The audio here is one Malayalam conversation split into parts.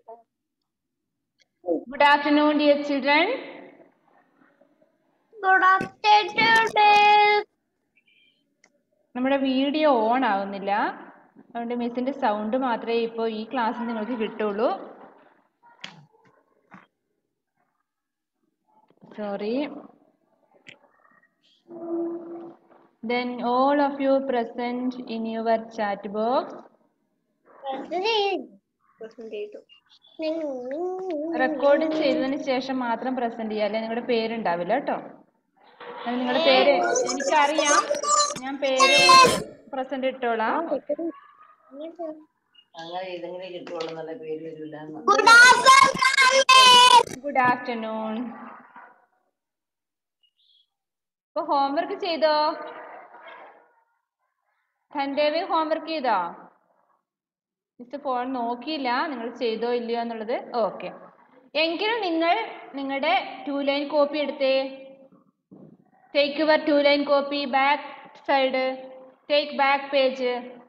Good afternoon, dear children. Good afternoon. നമ്മുടെ വീഡിയോ ഓൺ ആവുന്നില്ല അതുകൊണ്ട് മിസ്സിന്റെ സൗണ്ട് മാത്രമേ ഇപ്പോൾ ഈ ക്ലാസ്സിൽ നിങ്ങൾക്ക് കിട്ടുള്ളൂ sorry then all of you present in your chat box record ചെയ്തതിന് ശേഷം മാത്രം പ്രസന്റ് ചെയ്യുക അല്ലെ നിങ്ങളുടെ പേരുണ്ടാവില്ല കേട്ടോ അത് നിങ്ങളുടെ പേര് എനിക്കറിയാം ഞാൻ പേര് പ്രസന്റ് ഇട്ടോളാം അങ്ങനെ ഇതെങ്ങനെ കിട്ടുള്ളൂ നല്ല പേര് വരില്ല Good afternoon. ഗുഡ് ആഫ്റ്റർനൂൺ ഇപ്പൊ ഹോംവർക്ക് ചെയ്തോ ഖൻദേവി ഹോംവർക്ക് ചെയ്തോ മിസ് ഫോൺ നോക്കിയില്ല നിങ്ങൾ ചെയ്തോ ഇല്ലയോ എന്നുള്ളത് ഓക്കെ എങ്കിലും നിങ്ങൾ നിങ്ങളുടെ ടു ലൈൻ കോപ്പി എടുത്തേ take your two line copy back side take back page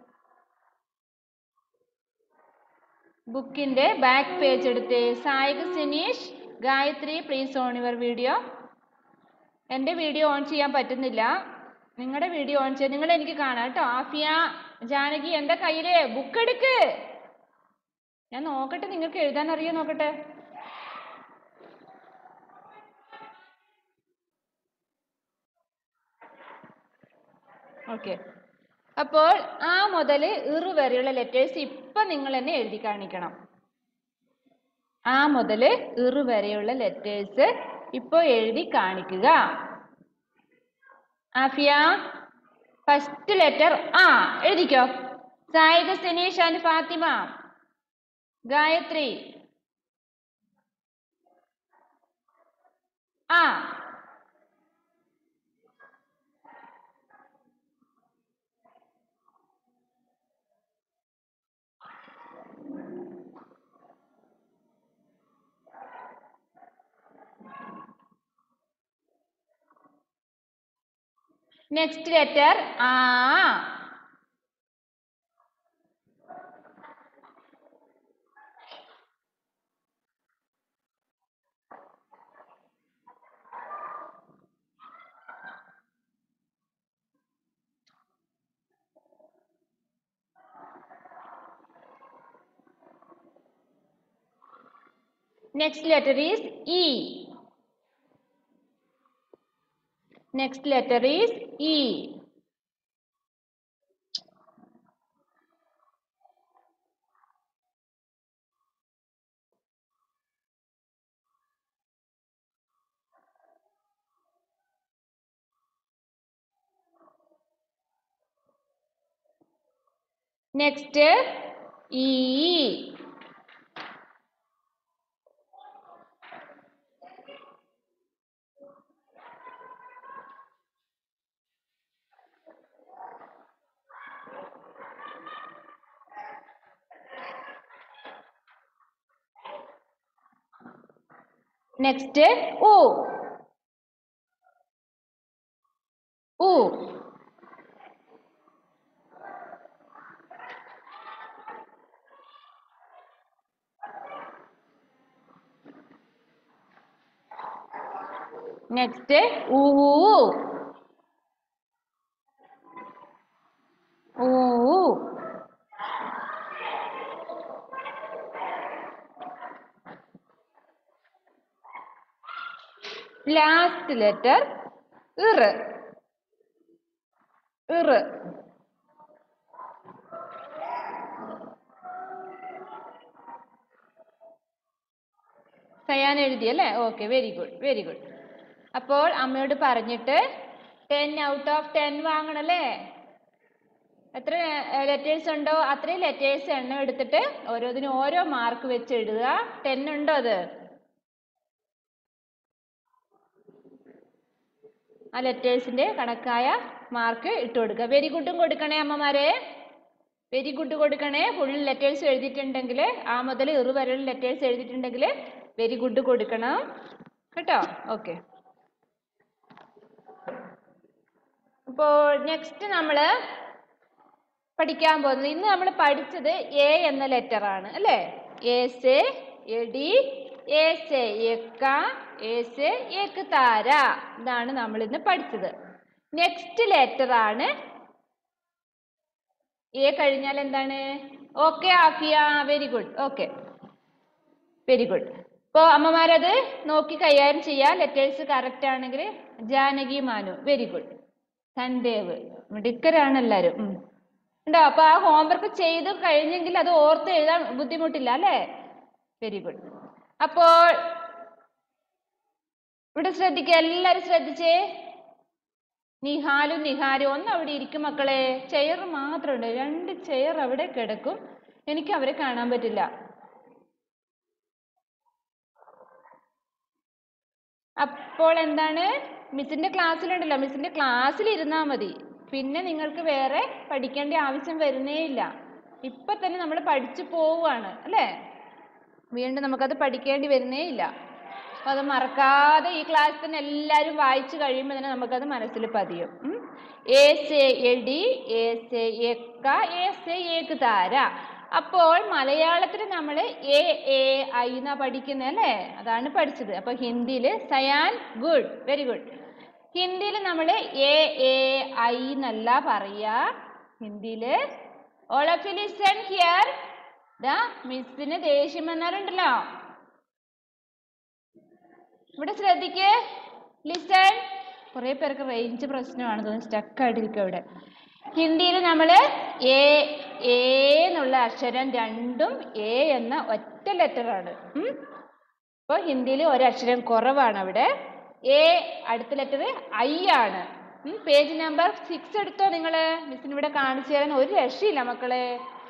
ബുക്കിന്റെ ബാക്ക് പേജ് എടുത്തേ Sayik Sineesh Gayathri please on your video എൻ്റെ വീഡിയോ ഓൺ ചെയ്യാൻ പറ്റുന്നില്ല നിങ്ങളുടെ വീഡിയോ ഓൺ ചെയ്ത് നിങ്ങൾ എനിക്ക് കാണാം കേട്ടോ ആഫിയ ജാനകി എൻ്റെ കയ്യില് ബുക്ക് എടുക്ക് ഞാൻ നോക്കട്ടെ നിങ്ങൾക്ക് എഴുതാൻ അറിയോ നോക്കട്ടെ ഓക്കെ അപ്പോൾ ആ മുതൽ ഇറു വരെയുള്ള ലെറ്റേഴ്സ് ഇപ്പൊ നിങ്ങൾ തന്നെ എഴുതി കാണിക്കണം ആ മുതൽ ഇറു വരെയുള്ള ലെറ്റേഴ്സ് ഇപ്പോൾ എഴുതി കാണിക്കുക ആഫിയ ഫസ്റ്റ് ലെറ്റർ ആ എഴുതിക്കോ സായിക സിനീഷ് ആൻഡ് ഫാത്തിമ ഗായത്രി ആ നെക്സ്റ്റ് ലെറ്റർ ആ Next letter is E. Next letter is E. Next E. Next O. O. Next U. U. Last letter ir. Ir. Sayan എഴുതി അല്ലേ okay very good very good അപ്പോൾ അമ്മയോട് പറഞ്ഞിട്ട് ടെൻ ഔട്ട് ഓഫ് ടെൻ വാങ്ങണല്ലേ എത്ര ലെറ്റേഴ്സ് ഉണ്ടോ അത്രയും ലെറ്റേഴ്സ് എണ്ണം എടുത്തിട്ട് ഓരോന്നിനും ഓരോ മാർക്ക് വെച്ച് എഴുതുക ടെൻ ഉണ്ടോ അത് ആ ലെറ്റേഴ്സിന്റെ കണക്കായ മാർക്ക് ഇട്ട് കൊടുക്കുക വെരി ഗുഡും കൊടുക്കണേ അമ്മമാരെ വെരി ഗുഡ് കൊടുക്കണേ ഫുൾ ലെറ്റേഴ്സ് എഴുതിയിട്ടുണ്ടെങ്കിൽ ആ മുതൽ ഇറു വരെയുള്ള ലെറ്റേഴ്സ് എഴുതിയിട്ടുണ്ടെങ്കിൽ വെരി ഗുഡ് കൊടുക്കണം കേട്ടോ ഓക്കെ അപ്പോൾ നെക്സ്റ്റ് നമ്മൾ പഠിക്കാൻ പോകുന്നത് ഇന്ന് നമ്മൾ പഠിച്ചത് എ എന്ന ലെറ്റർ ആണ് അല്ലേ ഏസെ എടി ഏസെ എക്ക ഏസെ എക്ക് താര ഇതാണ് നമ്മൾ ഇന്ന് പഠിച്ചത് നെക്സ്റ്റ് ലെറ്റർ ആണ് എ കഴിഞ്ഞാൽ എന്താണ് okay Afiya very good okay very good ഇപ്പോൾ അമ്മമാരത് നോക്കി കൈകാര്യം ചെയ്യാം ലെറ്റേഴ്സ് കറക്റ്റ് ആണെങ്കിൽ ജാനകി മാനു വെരി ഗുഡ് സന്ദേവ് മിടുക്കരാണ് എല്ലാവരും ഉം. ഉണ്ടോ അപ്പൊ ആ ഹോംവർക്ക് ചെയ്ത് കഴിഞ്ഞെങ്കിൽ അത് ഓർത്ത് എഴുതാൻ ബുദ്ധിമുട്ടില്ല അല്ലേ വെരി ഗുഡ് അപ്പോൾ ഇവിടെ ശ്രദ്ധിക്കുക എല്ലാരും ശ്രദ്ധിച്ചേ നിഹാലും നിഹാരും ഒന്ന് അവിടെ ഇരിക്കും മക്കളെ ചെയർ മാത്രമുണ്ട് രണ്ട് ചെയർ അവിടെ കിടക്കും എനിക്ക് അവരെ കാണാൻ പറ്റില്ല അപ്പോൾ എന്താണ് മിസ്സിന്റെ ക്ലാസ്സിലുണ്ടല്ലോ മിസ്സിന്റെ ക്ലാസ്സിൽ ഇരുന്നാൽ മതി പിന്നെ നിങ്ങൾക്ക് വേറെ പഠിക്കേണ്ട ആവശ്യം വരുന്നേ ഇല്ല ഇപ്പൊ തന്നെ നമ്മൾ പഠിച്ചു പോവുകയാണ് അല്ലേ വീണ്ടും നമുക്കത് പഠിക്കേണ്ടി വരുന്നേ ഇല്ല അപ്പൊ അത് മറക്കാതെ ഈ ക്ലാസ് തന്നെ എല്ലാവരും വായിച്ചു കഴിയുമ്പോൾ തന്നെ നമുക്കത് മനസ്സിൽ പതിയും ഉം. ഏസെ എടി ഏസെ എക്ക ഏസെ ഏക്ക് താര അപ്പോൾ മലയാളത്തിൽ നമ്മൾ എ എ ഐ എന്നാ പഠിക്കുന്നത് അല്ലേ അതാണ് പഠിച്ചത് അപ്പൊ ഹിന്ദിയിൽ സയാൻ ഗുഡ് വെരി ഗുഡ് ഹിന്ദിയിൽ നമ്മൾ എ എ ഐ എന്നല്ല പറയാ ഹിന്ദിയിൽ ഓൾ ഓഫ് ലിസൺ ഹിയർ ദാ മിസ്സിന് ദേഷ്യം വന്നാലുണ്ടല്ലോ ഇവിടെ ശ്രദ്ധിക്ക് ലിസൺ കുറെ പേർക്ക് റേഞ്ച് പ്രശ്നമാണ് തോന്നുന്നു സ്റ്റക്ക് ആയിട്ടിരിക്കും ഇവിടെ ഹിന്ദിയിൽ നമ്മൾ എ എ എന്നുള്ള അക്ഷരം രണ്ടും എ എന്ന ഒറ്റ ലെറ്റർ ആണ് അപ്പോൾ ഹിന്ദിയിൽ ഒരക്ഷരം കുറവാണ് അവിടെ എ അടുത്ത ലെറ്റർ ഐ ആണ് പേജ് നമ്പർ സിക്സ് എടുത്തോ നിങ്ങൾ മിസ്സിന് ഇവിടെ കാണിച്ചു തരാൻ ഒരു രക്ഷയില്ല മക്കളെ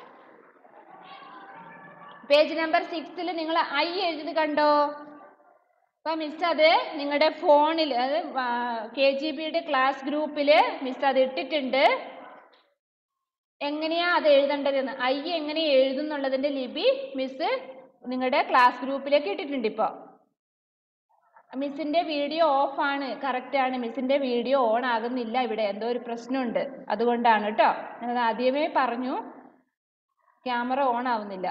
പേജ് നമ്പർ സിക്സിൽ നിങ്ങൾ ഐ എഴുതി കണ്ടോ അപ്പൊ മിസ് അത് നിങ്ങളുടെ ഫോണിൽ അത് കെ ജി ബിയുടെ ക്ലാസ് ഗ്രൂപ്പിൽ മിസ് അത് ഇട്ടിട്ടുണ്ട് എങ്ങനെയാ അത് എഴുതേണ്ടതെന്ന് ഐ എങ്ങനെ എഴുതുന്നുള്ളതിന്റെ ലിപി മിസ് നിങ്ങളുടെ ക്ലാസ് ഗ്രൂപ്പിലേക്ക് ഇട്ടിട്ടുണ്ട് ഇപ്പൊ മിസ്സിന്റെ വീഡിയോ ഓഫ് ആണ് കറക്റ്റ് ആണ് മിസ്സിന്റെ വീഡിയോ ഓൺ ആകുന്നില്ല ഇവിടെ എന്തോ ഒരു പ്രശ്നമുണ്ട് അതുകൊണ്ടാണ് കേട്ടോ ഞാൻ ആദ്യമേ പറഞ്ഞു ക്യാമറ ഓൺ ആവുന്നില്ല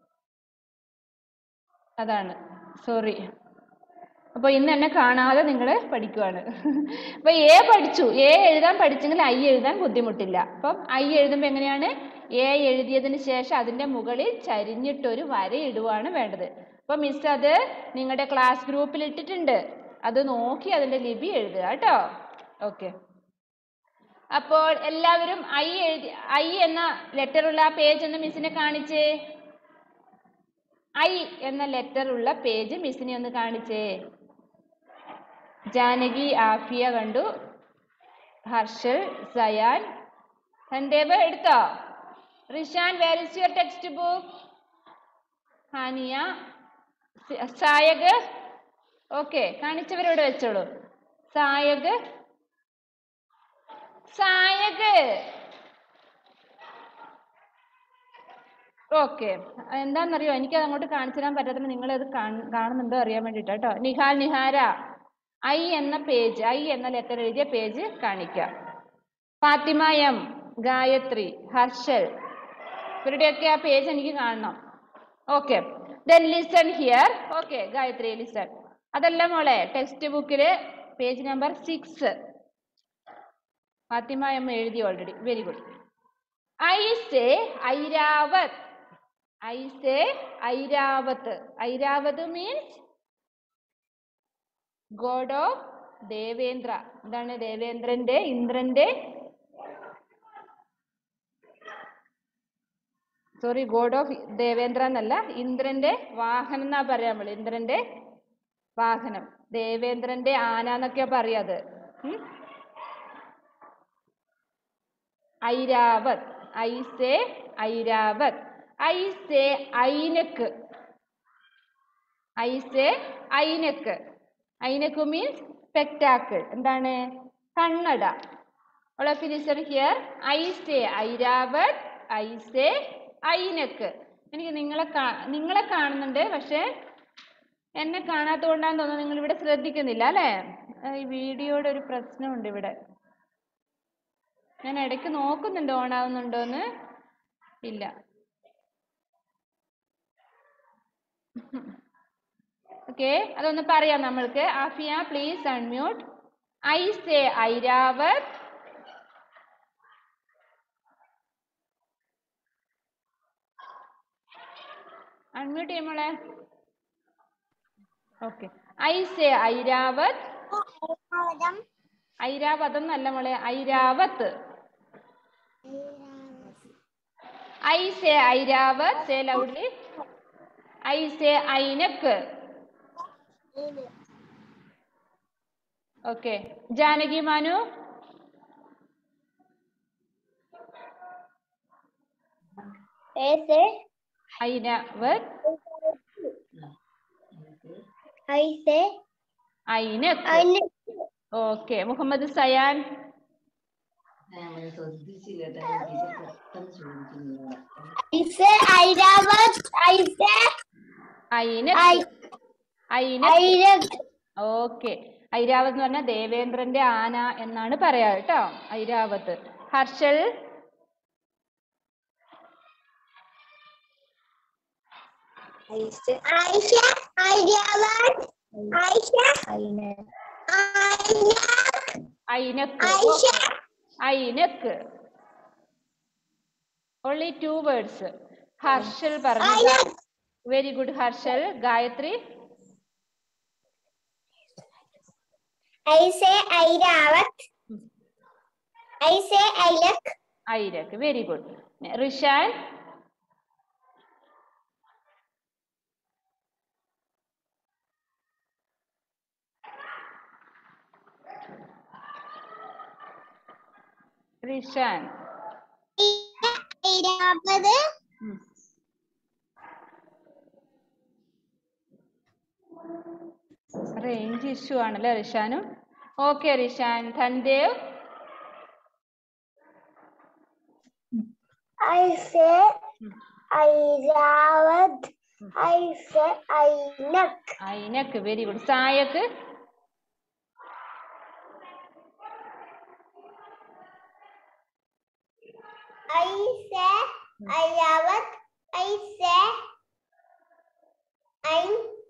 അതാണ് സോറി അപ്പൊ ഇന്ന് എന്നെ കാണാതെ നിങ്ങൾ പഠിക്കുവാണ് അപ്പൊ എ പഠിച്ചു എ എഴുതാൻ പഠിച്ചെങ്കിൽ ഐ എഴുതാൻ ബുദ്ധിമുട്ടില്ല അപ്പം ഐ എഴുതുമ്പോൾ എങ്ങനെയാണ് എ എഴുതിയതിന് ശേഷം അതിന്റെ മുകളിൽ ചരിഞ്ഞിട്ടൊരു വര ഇടുവാണ് വേണ്ടത് അപ്പൊ മിസ് അത് നിങ്ങളുടെ ക്ലാസ് ഗ്രൂപ്പിൽ ഇട്ടിട്ടുണ്ട് അത് നോക്കി അതിന്റെ ലിപി എഴുതുക കേട്ടോ ഓക്കെ അപ്പോൾ എല്ലാവരും ഐ എഴുതി ഐ എന്ന ലെറ്റർ ഉള്ള ആ പേജ് ഒന്ന് മിസ്സിനെ കാണിച്ചേ ഐ എന്ന ലെറ്റർ ഉള്ള പേജ് മിസ്സിനെ ഒന്ന് കാണിച്ചേ ജാനകി ആഫിയ കണ്ടു ഹർഷൽ സയാൻ സന്ദേവ് എടുത്തോ Rishan where is your textbook Haniya സി- സായക് ഓക്കെ കാണിച്ചവരോട് വെച്ചോളൂ സായക് സായക് ഓക്കെ എന്താണെന്നറിയോ എനിക്ക് അത് അങ്ങോട്ട് കാണിച്ചു തരാൻ പറ്റാത്തത് നിങ്ങളത് കാണ്- കാണുന്നുണ്ടോ അറിയാൻ വേണ്ടിയിട്ടാ കേട്ടോ നിഹാൽ നിഹാര ഐ എന്ന പേജ് ഐ എന്ന ലെറ്റർ എഴുതിയ പേജ് കാണിക്കാം ഫാത്തിമ എം ഗായത്രി ഹർഷൽ ഇവരുടെയൊക്കെ ആ പേജ് എനിക്ക് കാണണം okay then listen here okay Gayathri listen അതല്ല മോളെ ടെക്സ്റ്റ് ബുക്കില് page number six Fathima M എഴുതി ഓൾറെഡി വെരി ഗുഡ് ഐ സേ ഐരാവത് ഐ സേ Airavat Airavat means god of Devendra എന്താണ് ദേവേന്ദ്രന്റെ ഇന്ദ്രന്റെ സോറി ഗോഡ് ഓഫ് ദേവേന്ദ്ര എന്നല്ല ഇന്ദ്രന്റെ വാഹനം എന്നാ പറയാൻ പറ്റും ഇന്ദ്രന്റെ വാഹനം ദേവേന്ദ്രന്റെ ആന എന്നൊക്കെയാ പറയാത് ഉം? ഐരാവത് ഐസേ ഐരാവത് ഐസേ ഐനക്ക് ഐസേ ഐനക്ക് ഐനക്ക് മീൻസ് സ്പെക്ടാക്കിൾ എന്താണ് കണ്ണട ഓൾ ഓഫ് ലിസൺ ഹിയർ ഐസേ ഐരാവത് ഐസേ ഐനക്ക് എനിക്ക് നിങ്ങളെ കാ- നിങ്ങളെ കാണുന്നുണ്ട് പക്ഷെ എന്നെ കാണാത്തത് കൊണ്ടാന്ന് തോന്നുന്നു നിങ്ങൾ ഇവിടെ ശ്രദ്ധിക്കുന്നില്ല അല്ലേ ആ, ഈ വീഡിയോയുടെ ഒരു പ്രശ്നമുണ്ട് ഇവിടെ ഞാൻ ഇടയ്ക്ക് നോക്കുന്നുണ്ട് ഓൺ ആവുന്നുണ്ടോന്ന് ഇല്ല ഓക്കെ അതൊന്ന് പറയാം നമ്മൾക്ക് ആഫിയ പ്ലീസ് അൺമ്യൂട്ട് ഐ സേ ഐരാവത് അൺമ്യൂട്ട് ചെയ്യുമ്പോളെ ഓക്കെ ഐ സേ ഐരാവത് ഐരാവത് എന്നല്ല മോളെ ഐരാവത്ത് ഐ സേ ഐരാവത് സേ ലൗഡ്ലി ഐ സേ ഐനക്ക് ഓക്കെ ജാനകി മാനു Ese, ഐനവത് ഐസെ, ഐനക്ക് ഐന, ഓക്കെ മുഹമ്മദ് സയാൻ ഞാൻ അങ്ങനെ ശ്രദ്ധിച്ചില്ല കേട്ടോ ടീച്ചർ പെട്ടെന്ന് ചോദിക്കുന്നില്ല ഐസെ, ഐരാവത്, ഐസെ, ഐനക്ക് ഐ, ഐനക്ക് ഐരക്, ഓക്കെ ഐരാവത് എന്ന് പറഞ്ഞാൽ ദേവേന്ദ്രന്റെ ആന എന്നാണ് പറയാ കേട്ടോ ഐരാവത്ത് ഹർഷൽ ഐസെ, ഐഷ, ഐരാവത്, ഐഷ, ഐനക്, ഐനക്ക് ഐഷ, ഐനക്ക് ഓൺലി ടു വേർഡ്സ് ഹർഷൽ പറഞ്ഞു ഐനക്, വെരി ഗുഡ് ഹർഷൽ ഗായത്രി ഐസെ, ഐരാവത്, ഐസെ, ഐലക്, ഐരക്ക് വെരി ഗുഡ് റിഷാൻ റിഷാൻ ഐരാവത്, ഉം. റേഞ്ച് ഇഷ്യൂ ആണല്ലേ റിഷാനും ഓക്കെ റിഷാൻ ധൻദേവ് ഐസെ, ഐരാവത്, ഐസെ, ഐനക്, ഐനക്ക് വെരി ഗുഡ് സായക്ക് ഐസെ, ഐരാവത്, ഐസെ, ഐൻ,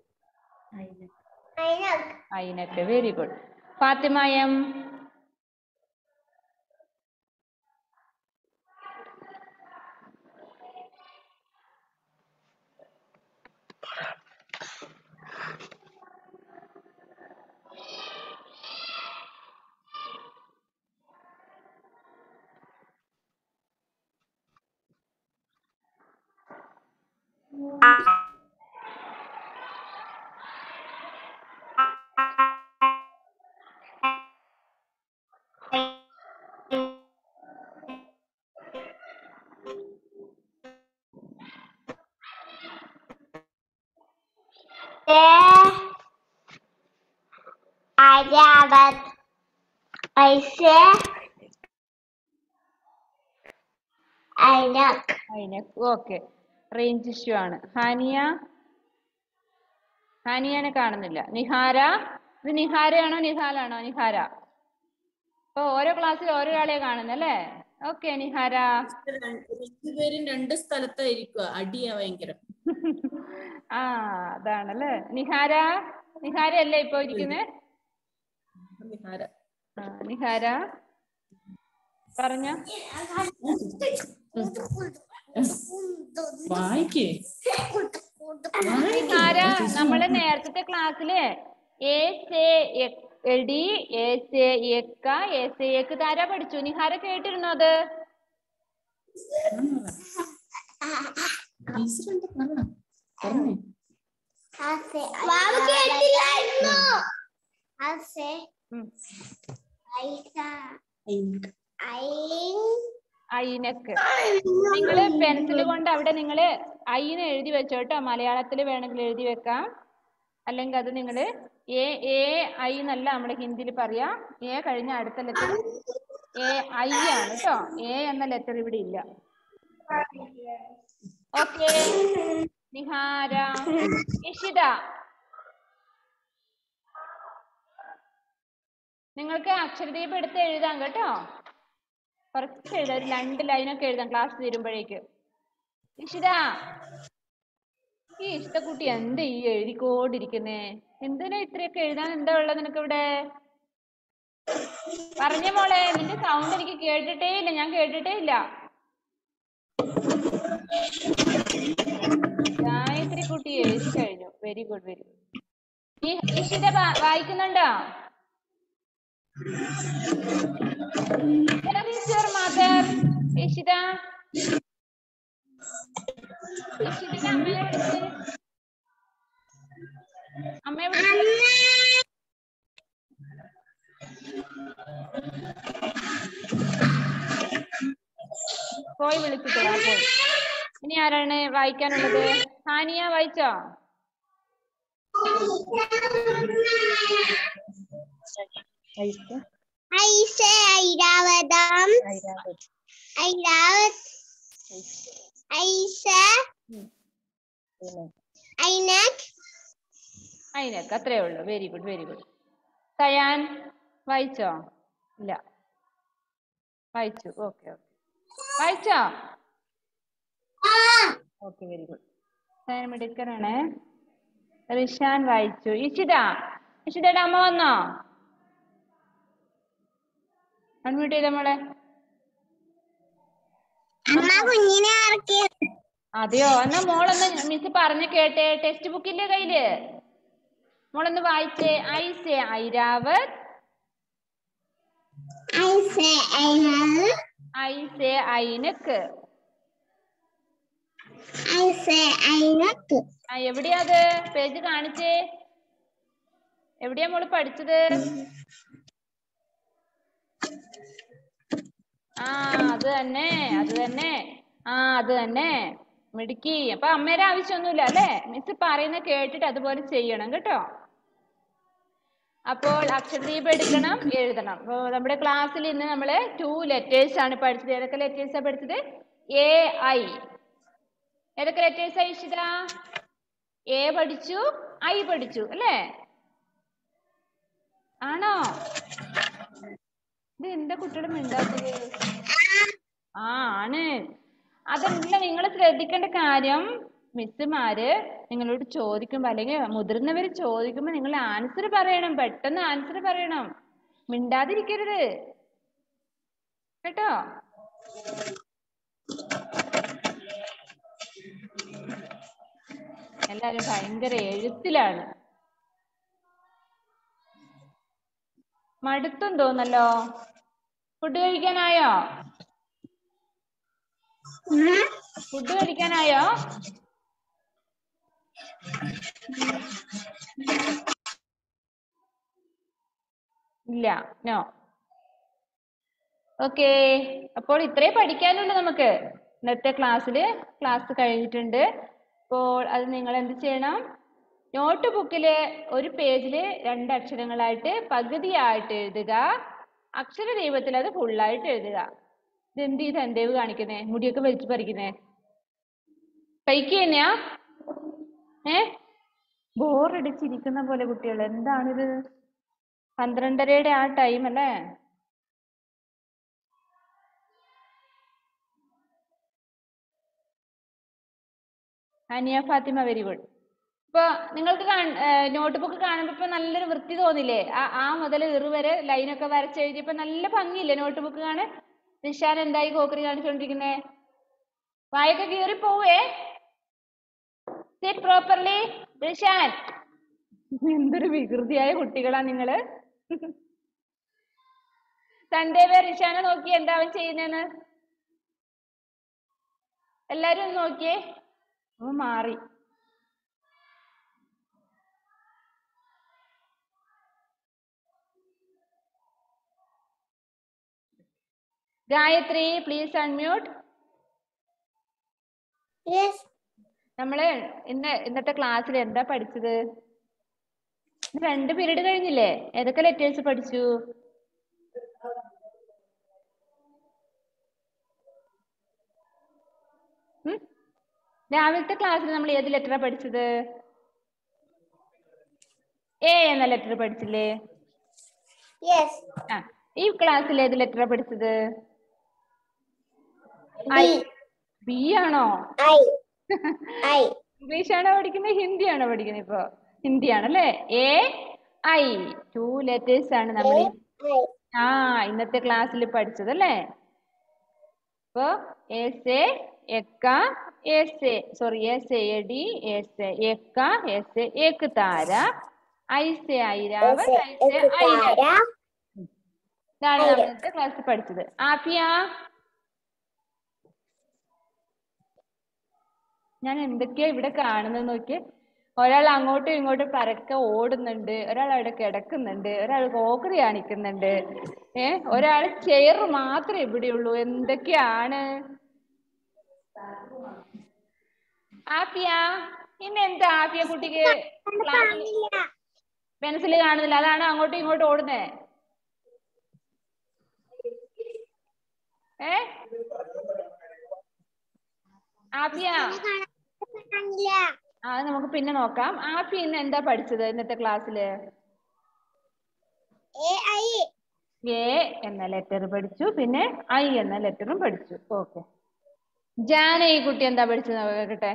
ഐനക്, ഐനക്ക് very good Fathima M Airavat, ഐസെ, ഐനക്, ഐനക്ക് ഓക്കെ റേഞ്ച് ഇഷ്യൂ ആണ് ഹാനിയ ഹാനിയനെ കാണുന്നില്ല നിഹാര ഇത് നിഹാരയാണോ നിഹാലാണോ നിഹാര അപ്പൊ ഓരോ ക്ലാസ്സിൽ ഓരോ ആളെ കാണുന്നല്ലേ ഓക്കെ നിഹാര രണ്ടുപേരും രണ്ട് സ്ഥലത്തായിരിക്കുക അടിയാ ഭയങ്കരം ആ അതാണല്ലേ നിഹാര നിഹാര അല്ലേ ഇപ്പൊ ഇരിക്കുന്നേ നിഹാര ആ, നിഹാര പറഞ്ഞ വായിക്കേ നിഹാര നമ്മള് നേരത്തെ ക്ലാസ്സില് എ സെ എടി എ സെ എക്ക എ സെ എക്ക് താര പഠിച്ചു നിഹാര കേട്ടിരുന്നോ അത് ടീച്ചർ എന്താ പറഞ്ഞ പറഞ്ഞേ വാവ് കേട്ടില്ലായിരുന്നു ഐസെ, ഉം. ഐസ, അയിനക്ക്. ഐൻ, ഐനക്ക് നിങ്ങള് പെൻസിൽ കൊണ്ട് അവിടെ നിങ്ങള് ഐന്ന് എഴുതി വെച്ചോ കേട്ടോ മലയാളത്തിൽ വേണമെങ്കിൽ എഴുതി വെക്കാം അല്ലെങ്കിൽ അത് നിങ്ങള് എ എ ഐ എന്നല്ല നമ്മുടെ ഹിന്ദിയിൽ പറയാ എ കഴിഞ്ഞ അടുത്ത ലെറ്റർ എ ഐ ആണ് കേട്ടോ എ എന്ന ലെറ്റർ ഇവിടെ ഇല്ല ഓക്കെ നിഹാര ഇഷിത നിങ്ങൾക്ക് അക്ഷരദീപം എടുത്ത് എഴുതാം കേട്ടോ കുറച്ച് എഴുതാം ഒരു രണ്ട് ലൈനൊക്കെ എഴുതാം ക്ലാസ് തീരുമ്പോഴേക്ക് ഇഷിത ഈ ഇഷ്ടക്കുട്ടി എന്താ ഈ എഴുതിക്കോണ്ടിരിക്കുന്നേ എന്തിനാ ഇത്രയൊക്കെ എഴുതാൻ എന്താ ഉള്ളത് നിനക്ക് ഇവിടെ പറഞ്ഞ മോളെ നിന്റെ സൗണ്ട് എനിക്ക് കേട്ടിട്ടേ ഇല്ല ഞാൻ കേട്ടിട്ടേ ഇല്ല ഗായത്രി കുട്ടി എഴുതി കഴിഞ്ഞു വെരി ഗുഡ് വെരി ഗുഡ് ഈ ഇഷിത വാ- വായിക്കുന്നുണ്ടോ Where is your mother? Ishita ഇഷിതയുടെ അമ്മയെ വിളിച്ച് അമ്മയെ വിളിച്ച് പോയി വിളിച്ചിട്ട് വാ പോയി ഇനി ആരാണ് വായിക്കാനുള്ളത് ഹാനിയ വായിച്ചോ ഐസ ഐരാവതം ഐരാവത് ഐസ ഐനക് അതിനൊക്കെ അത്രേ ഉള്ളൂ very good very good Sayan വായിച്ചോ ഇല്ല വായിച്ചു ഓക്കെ ഓക്കെ വായിച്ചോ ഓക്കെ വെരി ഗുഡ് സയാൻ മിടുക്കനാണ് റിഷാൻ വായിച്ചു ഇഷിത ഇഷിതയുടെ അമ്മ വന്നോ അൺമ്യൂട്ട് ചെയ്ത മോളെ അമ്മ കുഞ്ഞിനെ ഇറക്കി അതെയോ എന്നാ മോളൊന്ന് മിസ് പറഞ്ഞ് കേട്ടെ ടെക്സ്റ്റ് ബുക്കിന്റെ കയ്യില് മോളൊന്ന് വായിച്ചേ ഐസെ ഐരാവത് ഐസ ഐനക് ഐസെ ഐനക്ക് ഐസ ഐനക് ആ എവിടെയാ അത് പേജ് കാണിച്ചേ എവിടെയാ മോള് പഠിച്ചത് ആ അത് തന്നെ അത് തന്നെ ആ അത് തന്നെ മിടുക്കി അപ്പൊ അമ്മയുടെ ആവശ്യമൊന്നുമില്ല അല്ലേ മിസ് പറയുന്ന കേട്ടിട്ട് അതുപോലെ ചെയ്യണം കേട്ടോ അപ്പോൾ അക്ഷരദീപം എടുക്കണം എഴുതണം അപ്പൊ നമ്മുടെ ക്ലാസ്സിൽ ഇന്ന് നമ്മള് ടു ലെറ്റേഴ്സ് ആണ് പഠിച്ചത് ഏതൊക്കെ ലെറ്റേഴ്സാ പഠിച്ചത് എ ഐ ഏതൊക്കെ ലെറ്റേഴ്സാ ഇഷിത എ പഠിച്ചു ഐ പഠിച്ചു അല്ലേ ആണോ ഇത് എന്താ കുട്ടികൾ മിണ്ടാത്തത് ആ ആണ് അതല്ല നിങ്ങൾ ശ്രദ്ധിക്കേണ്ട കാര്യം മിസ്സുമാര് നിങ്ങളോട് ചോദിക്കുമ്പോ അല്ലെങ്കിൽ മുതിർന്നവർ ചോദിക്കുമ്പോ നിങ്ങൾ ആൻസർ പറയണം പെട്ടെന്ന് ആൻസർ പറയണം മിണ്ടാതിരിക്കരുത് കേട്ടോ എല്ലാരും ഭയങ്കര എഴുത്തിലാണ് മടുത്തും തോന്നല്ലോ ഫുഡ് കഴിക്കാനായോ ഫുഡ് കഴിക്കാനായോ ഇല്ല നോ ഓക്കെ അപ്പോൾ ഇത്രേ പഠിക്കാനുള്ളൂ നമുക്ക് ഇന്നത്തെ ക്ലാസ്സിൽ ക്ലാസ് കഴിഞ്ഞിട്ടുണ്ട് അപ്പോൾ അത് നിങ്ങൾ എന്ത് ചെയ്യണം നോട്ട് ബുക്കിൽ ഒരു പേജിൽ രണ്ട് അക്ഷരങ്ങളായിട്ട് പകുതിയായിട്ട് എഴുതുക അക്ഷര ദൈവത്തിൽ അത് ഫുള്ളായിട്ട് എഴുതുക ഇതെന്ത് ഈ സന്ദേവ് കാണിക്കുന്നേ മുടിയൊക്കെ വലിച്ചു പറിക്കുന്നേ കഴിക്കുക തന്നെയാ ഏ ബോറടിച്ചിരിക്കുന്ന പോലെ കുട്ടികൾ എന്താണിത് പന്ത്രണ്ടരയുടെ ആ ടൈം അല്ലേ അനിയ ഫാത്തിമ വെരി ഗുഡ് ഇപ്പൊ നിങ്ങൾക്ക് നോട്ട് ബുക്ക് കാണുമ്പോ ഇപ്പൊ നല്ലൊരു വൃത്തി തോന്നില്ലേ ആ ആ മുതൽ ഇറു വരെ ലൈനൊക്കെ വരച്ചെഴുതിയപ്പോ നല്ല ഭംഗിയില്ലേ നോട്ട് ബുക്ക് കാണാൻ നിഷാൻ എന്തായി കോക്കറി കാണിച്ചോണ്ടിരിക്കുന്നേ വായൊക്കെ കീറി പോവേ സിറ്റ് പ്രോപ്പർലി റിഷാൻ എന്തൊരു വികൃതിയായ കുട്ടികളാ നിങ്ങള് സൺഡേ റിഷാനെ നോക്കി എന്താ അവൻ ചെയ്യുന്നതെന്ന് എല്ലാരും ഒന്ന് നോക്കിയേ അവൻ മാറി ഗായത്രി പ്ലീസ് അൺമ്യൂട്ട് യെസ് നമ്മള് ഇന്ന് ഇന്നത്തെ ക്ലാസ്സിൽ എന്താ പഠിച്ചത് ഇന്ന് രണ്ട് പീരീഡ് കഴിഞ്ഞില്ലേ ഏതൊക്കെ ലെറ്റേഴ്സ് പഠിച്ചു ഉം? രാവിലത്തെ ക്ലാസ്സിൽ നമ്മൾ ഏത് ലെറ്ററാ പഠിച്ചത് എ എന്ന ലെറ്റർ പഠിച്ചില്ലേ യെസ് ആ ഈ ക്ലാസ്സിൽ ഏത് ലെറ്ററാ പഠിച്ചത് ബി ബി ആണോ ഐ ഐ ഇംഗ്ലീഷ് ആണോ പഠിക്കുന്നത് ഹിന്ദി ആണോ പഠിക്കുന്നത് ഇപ്പൊ ഹിന്ദി ആണല്ലേ എ ഐ ടു ലെറ്റേഴ്സ് ആണ് നമ്മൾ ഈ ആ ഇന്നത്തെ ക്ലാസ്സിൽ പഠിച്ചത് അല്ലേ അപ്പൊ എസ് എ എക്ക എസ് എ സോറി എസ് എ ഡി എസ് എ എക്ക എസ് എ എക്ക് താര ഐസ് എ ഐരാവത് ഐസ് എ ഐരാവത് ഇതാണ് നമ്മൾ ഇന്നത്തെ ക്ലാസ്സിൽ പഠിച്ചത് ആഫിയ ഞാൻ എന്തൊക്കെയാ ഇവിടെ കാണുന്നത് നോക്കിയേ ഒരാൾ അങ്ങോട്ടും ഇങ്ങോട്ടും പരക്കെ ഓടുന്നുണ്ട് ഒരാൾ അവിടെ കിടക്കുന്നുണ്ട് ഒരാൾ കോക്കറി കാണിക്കുന്നുണ്ട് ഏ ഒരാൾ ചെയർ മാത്രമേ ഇവിടെയുള്ളൂ എന്തൊക്കെയാണ് ആഫിയ ഇന്ന് എന്താ ആഫിയ കുട്ടിക്ക് പെൻസിൽ കാണുന്നില്ല അതാണ് അങ്ങോട്ടും ഇങ്ങോട്ടും ഓടുന്നേ ഏ ആഫിയ കാണില്ല ആ അത് നമുക്ക് പിന്നെ നോക്കാം ആഫി ഇന്ന് എന്താ പഠിച്ചത് ഇന്നത്തെ ക്ലാസ്സില് എ ഐ എ എന്ന ലെറ്റർ പഠിച്ചു പിന്നെ ഐ എന്ന ലെറ്ററും പഠിച്ചു ഓക്കെ ജാന ഈ കുട്ടി എന്താ പഠിച്ചത് കേക്കട്ടെ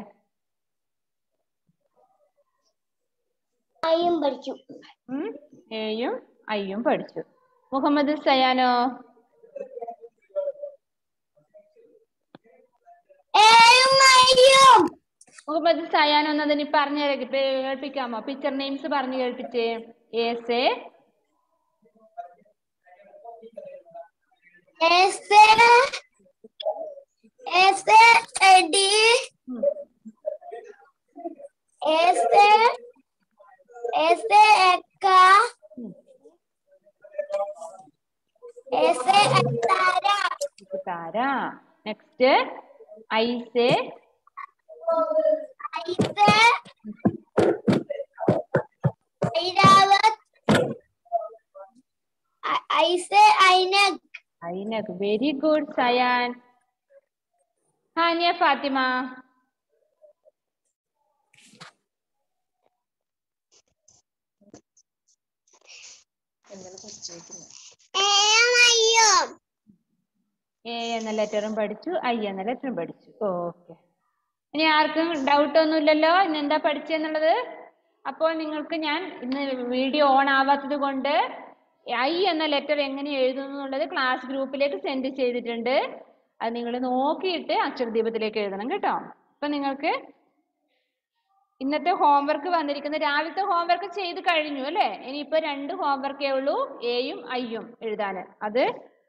ഐയും പഠിച്ചു ഉം എയും ഐയും പഠിച്ചു മുഹമ്മദ് സയാനോ എയും ഐയും മുഹമ്മദ് സയാനോ എന്നതിന് പറഞ്ഞു കേൾപ്പിക്കാമോ പിക്ചർ നെയിംസ് പറഞ്ഞു കേൾപ്പിച്ചേ എസ് എ എസ് എസ് ഡി എസ് എസ് എക്ക എസ് താര താര നെക്സ്റ്റ് ഐസ് ഐസ് ഐരാവത് ഐസ് ഐനക് ഐനക് വെരി ഗുഡ് സയാൻ ഹാനിയ ഫാത്തിമ എയും ഐയും എ എന്ന ലെറ്ററും പഠിച്ചു ഐ എന്ന ലെറ്ററും പഠിച്ചു ഓക്കെ ഇനി ആർക്കും ഡൗട്ട് ഒന്നുമില്ലല്ലോ ഇന്ന് എന്താ പഠിച്ചെന്നുള്ളത് അപ്പോൾ നിങ്ങൾക്ക് ഞാൻ ഇന്ന് വീഡിയോ ഓൺ ആവാത്തത് കൊണ്ട് ഐ എന്ന ലെറ്റർ എങ്ങനെ എഴുതുന്നു എന്നുള്ളത് ക്ലാസ് ഗ്രൂപ്പിലേക്ക് സെൻഡ് ചെയ്തിട്ടുണ്ട് അത് നിങ്ങൾ നോക്കിയിട്ട് അക്ഷരദീപത്തിലേക്ക് എഴുതണം കേട്ടോ അപ്പൊ നിങ്ങൾക്ക് ഇന്നത്തെ ഹോംവർക്ക് വന്നിരിക്കുന്ന രാവിലത്തെ ഹോംവർക്ക് ചെയ്ത് കഴിഞ്ഞു അല്ലേ ഇനിയിപ്പോ രണ്ട് ഹോംവർക്കേ ഉള്ളൂ എയും ഐയും എഴുതാന് അത്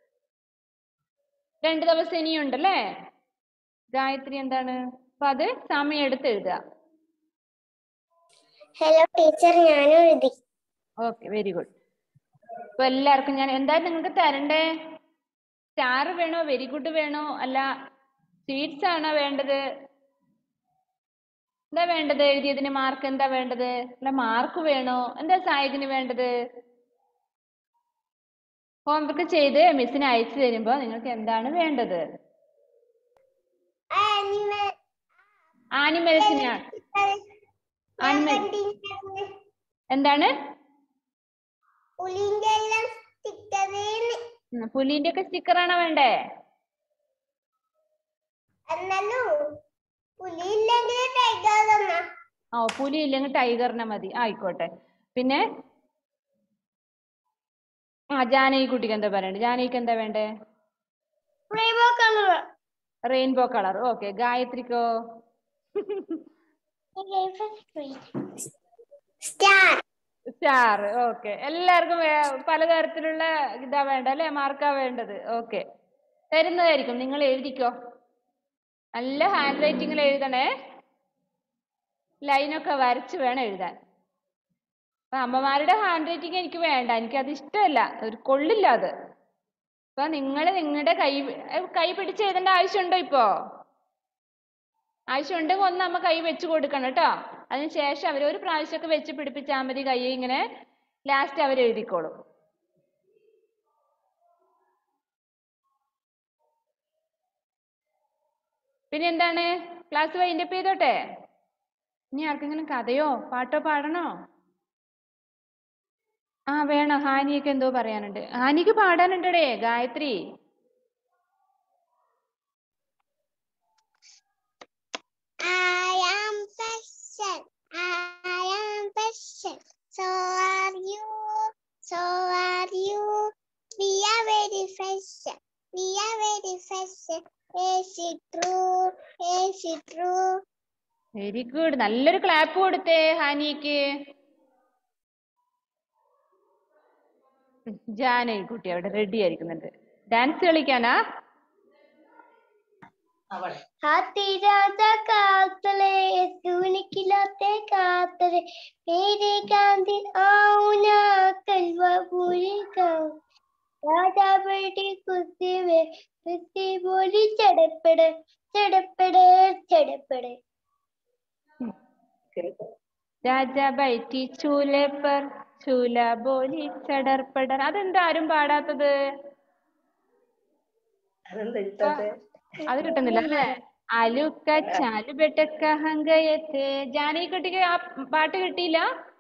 രണ്ട് ദിവസം ഇനിയുണ്ടല്ലേ ഗായത്രി എന്താണ് അപ്പൊ അത് സമയം എടുത്ത് എഴുതുക ഹലോ ടീച്ചർ ഞാനും എഴുതി ഓക്കെ വെരി ഗുഡ് അപ്പൊ എല്ലാവർക്കും ഞാൻ എന്താ നിങ്ങൾക്ക് തരണ്ടേ സ്റ്റാർ വേണോ വെരി ഗുഡ് വേണോ അല്ല സ്വീറ്റ്സ് ആണോ വേണ്ടത് എന്താ വേണ്ടത് എഴുതിയതിന് മാർക്ക് എന്താ വേണ്ടത് അല്ല മാർക്ക് വേണോ എന്താ സായകിന് വേണ്ടത് ഹോംവർക്ക് ചെയ്ത് മിസ്സിന് അയച്ചു തരുമ്പോ നിങ്ങൾക്ക് എന്താണ് വേണ്ടത് ആനിമൽസിനാണ് ആനിമൽ എന്താണ് പുലിന്റെ എല്ലാം സ്റ്റിക്കറേന്ന് ഉം, പുലിന്റെ ഒക്കെ സ്റ്റിക്കർ ആണോ വേണ്ടേ എന്നാലും പുലി ഇല്ലെങ്കിൽ ടൈഗർ തന്ന ആ പുലി ഇല്ലെങ്കിൽ ടൈഗറിനെ മതി ആയിക്കോട്ടെ പിന്നെ ആ ജാനകി കുട്ടിക്ക് എന്താ പറയണ്ടേ ജാനകിക്ക് എന്താ വേണ്ടേ rainbow colour rainbow colour okay ഗായത്രിക്കോ സ്റ്റാർ സ്റ്റാർ ഓക്കെ എല്ലാവർക്കും വേ- പലതരത്തിലുള്ള ഇതാ വേണ്ട അല്ലെ മാർക്കാ വേണ്ടത് ഓക്കെ തരുന്നതായിരിക്കും നിങ്ങൾ എഴുതിക്കോ നല്ല ഹാൻഡ് റൈറ്റിംഗിൽ എഴുതണേ ലൈനൊക്കെ വരച്ച് വേണം എഴുതാൻ അപ്പൊ അമ്മമാരുടെ ഹാൻഡ് റൈറ്റിംഗ് എനിക്ക് വേണ്ട എനിക്കത് ഇഷ്ടമല്ല ഒരു കൊള്ളില്ല അത് അപ്പൊ നിങ്ങൾ നിങ്ങളുടെ കൈ ഏ, കൈ പിടിച്ച് എഴുതേണ്ട ആവശ്യമുണ്ടോ ഇപ്പോ ആവശ്യമുണ്ടെങ്കിൽ ഒന്ന് അമ്മ കൈ വെച്ച് കൊടുക്കണം കേട്ടോ അതിനുശേഷം അവർ ഒരു പ്രാവശ്യമൊക്കെ വെച്ച് പിടിപ്പിച്ചാൽ മതി കൈ ഇങ്ങനെ ലാസ്റ്റ് അവർ എഴുതിക്കോളും പിന്നെ എന്താണ് ക്ലാസ് വൈൻഡപ്പ് ചെയ്തോട്ടെ ഇനി ആർക്കെങ്കിലും കഥയോ പാട്ടോ പാടണോ ആ വേണം ഹാനിയൊക്കെ എന്തോ പറയാനുണ്ട് ഹാനിക്ക് പാടാനുണ്ടടേ Gayathri I am special. I am special. So are you. So are you. We are very special. We are very special. Is it true? Is it true? Very good നല്ലൊരു ക്ലാപ്പ് കൊടുത്തേ ഹാനിക്ക് ജാനകി കുട്ടി അവിടെ റെഡി ആയിരിക്കുന്നുണ്ട് ഡാൻസ് കളിക്കാനാ അവൾ हाथी राजा कातले तूने खिलाते कातले मेरे गांधी आओ ना कलवा पूरी गाँव राजा बेटी कुर्सी में कुर्सी बोली चढ़पड़े चढ़पड़े चढ़पड़े കേട്ടോ രാജാ ബൈറ്റി ചൂലെ പർ ചൂല ബോലി ചടർ പടർ അതെന്താ ആരും പാടാത്തത് അതെന്താ ഇട്ടത്തെ അത് കിട്ടുന്നില്ല അല്ലേ അലുക്ക ചാലു ബെട്ടക്ക ഹങ്കയത്തെ ജാനകി കുട്ടിക്ക് ആ പാട്ട് കിട്ടിയില്ല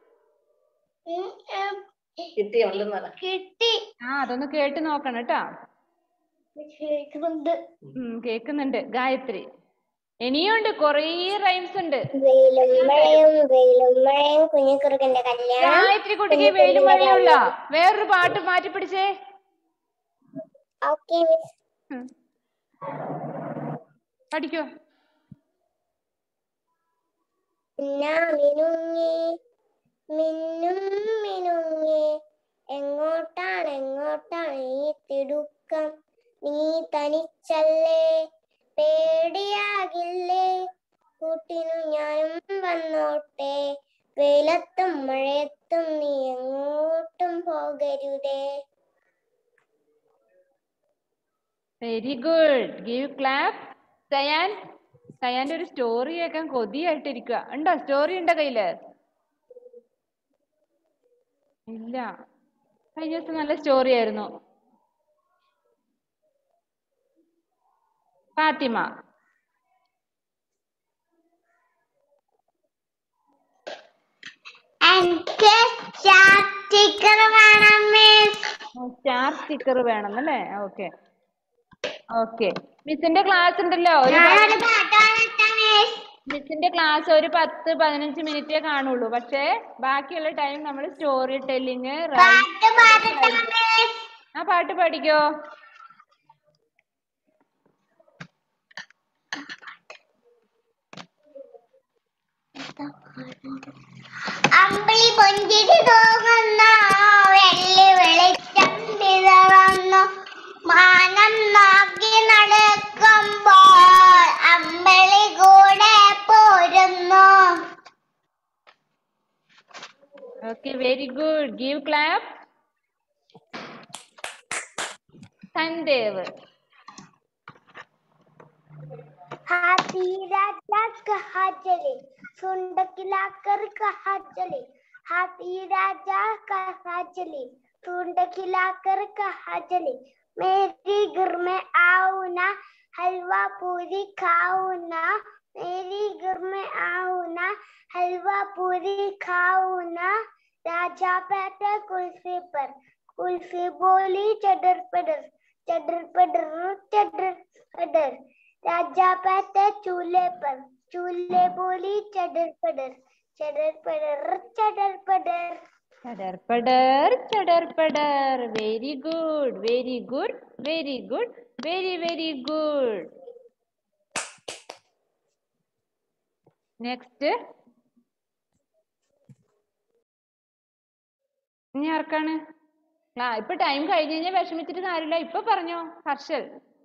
കിട്ടിയുള്ളെന്ന് പറ കിട്ടി ആ അതൊന്ന് കേട്ട് നോക്കണം കേട്ടോ കേൾക്കുന്നുണ്ട് ഉം കേക്കുന്നുണ്ട് ഗായത്രി ഇനിയുണ്ട് കൊറേ റൈംസ് ഉണ്ട് വെയിലും മഴയും വെയിലും മഴയും കുഞ്ഞിക്കുറുക്കന്റെ കല്യാണം ഗായത്രി കുട്ടിക്ക് വെയിലും മഴയുള്ള വേറൊരു പാട്ട് മാറ്റി പിടിച്ചേ ഓക്കെ മിസ് ഉം. പഠിക്കോ മിന്നാ മിനുങ്ങി മിന്നും മിനുങ്ങി എങ്ങോട്ടാണ് എങ്ങോട്ടാണ് ഈ തിടുക്കം നീ തനിച്ചല്ലേ പേടിയാകില്ലേ കൂട്ടിനു ഞാനും വന്നോട്ടെ വെയിലത്തും മഴയത്തും നീ എങ്ങോട്ടും പോകരുതേ very good give clap Sayan സയാന്റെ ഒരു സ്റ്റോറി കേൾക്കാൻ കൊതിയായിട്ടിരിക്കുക ഉണ്ടോ സ്റ്റോറി ഉണ്ടോ കയ്യില് ഇല്ല കഴിഞ്ഞ ദിവസം നല്ല സ്റ്റോറി ആയിരുന്നു ഫാത്തിമ എനിക്ക് സ്റ്റിക്കർ വേണം മിസ് സ്റ്റാർ സ്റ്റിക്കർ വേണമെന്നല്ലേ ഓക്കെ ഓക്കെ മിസ്സിന്റെ ക്ലാസ് ഉണ്ടല്ലോ ഒരു ഞാനൊരു പാട്ട് പാടട്ടെ മിസ് മിസ്സിന്റെ ക്ലാസ് ഒരു പത്ത് പതിനഞ്ച് മിനിറ്റേ കാണുള്ളൂ പക്ഷേ ബാക്കിയുള്ള ടൈം നമ്മൾ സ്റ്റോറി ടെല്ലിങ് പാട്ട് പാടട്ടെ മിസ് ആ പാട്ട് പഠിക്കോ അമ്പിളി പൊഞ്ചിരി തൂങ്ങുന്ന വെള്ളി വെളിച്ചം വിതറുന്നു മാനം നോക്കി നടക്കുമ്പോൾ അമ്പിളി കൂടെ പോരുന്നു okay very good give clap Sandev हाथी राजा कहाँ चले सुंड खिलाकर कहाँ चले हाथी राजा कहाँ चले सुंड खिलाकर कहाँ चले मेरी घर में आओ ना हलवा पूरी खाओ ना मेरी घर में आओ ना हलवा पूरी खाओ ना राजा बैठे कुर्सी पर कुर्सी बोली चडर पडर चडर पडर चडर पडर राजा बैठे चूल्हे पर चूल्हे बोली चडर पडर चडर पडर चडर पडर ചടർപടർ ചടർപടർ very good very good very good very very good next ഇനി ആർക്കാണ് ആ ഇപ്പൊ ടൈം കഴിഞ്ഞ് കഴിഞ്ഞാൽ വിഷമിച്ചിട്ട് കാര്യമില്ല ഇപ്പൊ പറഞ്ഞോ ഹർഷൽ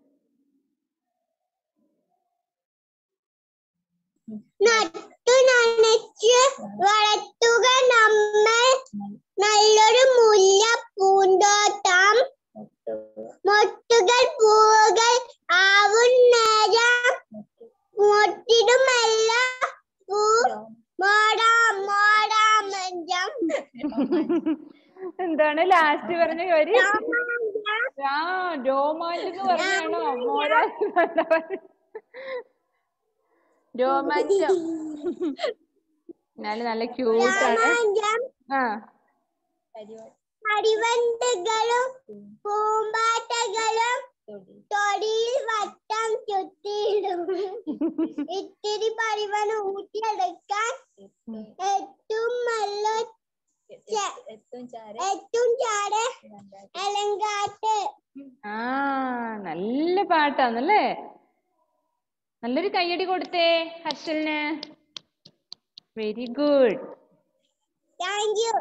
നട്ടു നനച്ച് വളർത്തുക നമ്മൾ നല്ലൊരു മുല്ല പൂന്തോട്ടം മൊട്ടുകൾ പൂവുകൾ ആവും നേരം മൊട്ടിടുമല്ല പൂ മോടാം മോടാം മഞ്ചം എന്താണ് ലാസ്റ്റ് പറഞ്ഞ കാര്യം ആ രോമാഞ്ചം പറഞ്ഞാണോ മോരാൻ രോമാഞ്ചം എന്നാലും നല്ല ക്യൂട്ടാണ് രോമാഞ്ചം ആ അടിവണ്ടുകളും പൂമ്പാറ്റകളും തൊടിയിൽ വട്ടം ചുറ്റിയിടും ഇത്തിരി പരിവൻ ഊട്ടിയെടുക്കാൻ ഏറ്റവും നല്ല ചെ- ഏറ്റവും ചാടെ എലങ്കാട്ട് ആ നല്ല പാട്ടാന്നല്ലേ നല്ലൊരു കയ്യടി കൊടുത്തേ ഹർഷലിന് very good thank you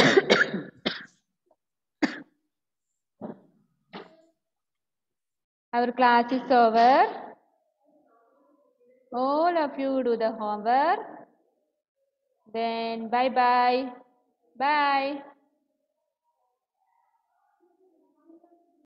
Our class is over. All of you do the homework. Then bye bye. Bye.